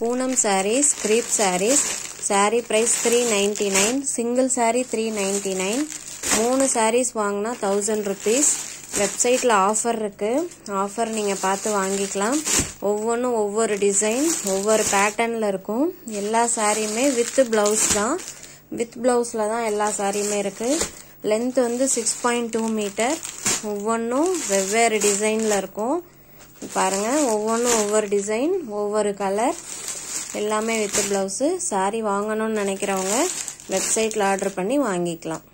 Poonam saris crepe saris sari price three ninety nine single sari three ninety nine மூணு சாரீஸ் வாங்கினா thousand rupees வெப்சைட்டில் offer இருக்குது ஆஃபர் நீங்கள் பார்த்து வாங்கிக்கலாம் ஒவ்வொன்றும் ஒவ்வொரு டிசைன் ஒவ்வொரு பேட்டர்னில் இருக்கும் எல்லா சாரியுமே வித் ப்ளவுஸ் தான் வித் ப்ளவுஸில் தான் எல்லா சாரியுமே இருக்குது லென்த் வந்து சிக்ஸ் பாயிண்ட் டூ மீட்டர் ஒவ்வொன்றும் வெவ்வேறு டிசைனில் இருக்கும் பாருங்கள் ஒவ்வொன்றும் ஒவ்வொரு டிசைன் ஒவ்வொரு கலர் எல்லாமே வித் ப்ளவுஸு சாரி வாங்கணும்னு நினைக்கிறவங்க வெப்சைட்டில் ஆர்டர் பண்ணி வாங்கிக்கலாம்